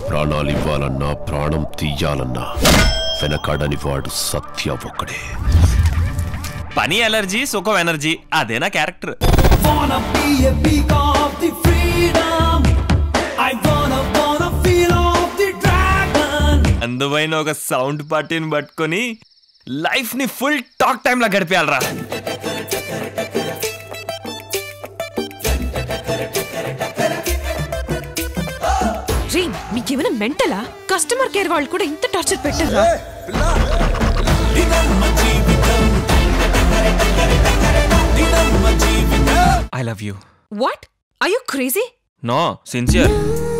ప్రాణాలు ఇవ్వాలన్నా ప్రాణం తీయాలన్నా వెనకాడని వాడు సత్య ఒక్కడే పని ఎలర్జీ సుఖం ఎనర్జీ అదే నా character Wanna be a peak of the freedom. I wanna, wanna feel of the dragon. అందువైన ఒక సౌండ్ పార్టీని పట్టుకొని లైఫ్ ని ఫుల్ టాక్ టైమ్ లా గడిపేయాలరా రే మీకేమైనా మెంటలా కస్టమర్ కేర్ వాళ్ళు కూడా ఇంత టార్చర్ పెట్టారా I love you what I you crazy no sincere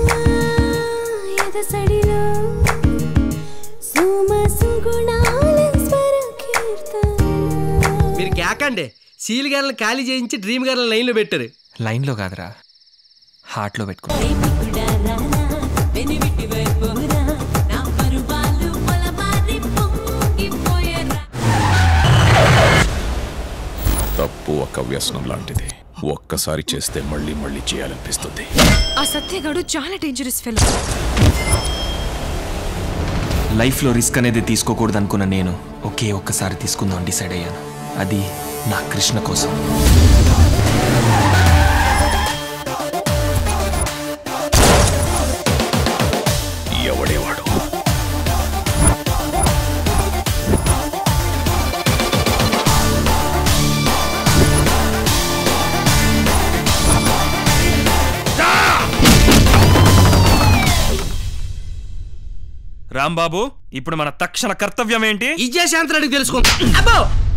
ఎదసడిలో సుమ సుగుణాల స్వర కీర్తన మీరు కేకండి సీల్ గర్లను ఖాళీ చేయించి డ్రీమ్ గర్ల లైన్లో పెట్టారు లైన్ లో కాదురా హార్ట్ లో పెట్టుకో తప్పు ఒక వ్యసనం లాంటిది ఒక్కసారి చేస్తే మళ్ళీ మళ్ళీ చేయాలనిపిస్తుంది ఆ సత్యగాడు చాలా డేంజరస్ ఫెలో లైఫ్ లో రిస్క్ అనేది తీసుకోకూడదు అనుకున్న నేను ఒకే ఒక్కసారి తీసుకుందాం డిసైడ్ అయ్యాను అది నా కృష్ణ కోసం ఎవడేవాడు రాంబాబు ఇప్పుడు మన తక్షణ కర్తవ్యం ఏంటి ఇచ్చే శాంతరాడికి తెలుసుకుంటా అబ్బో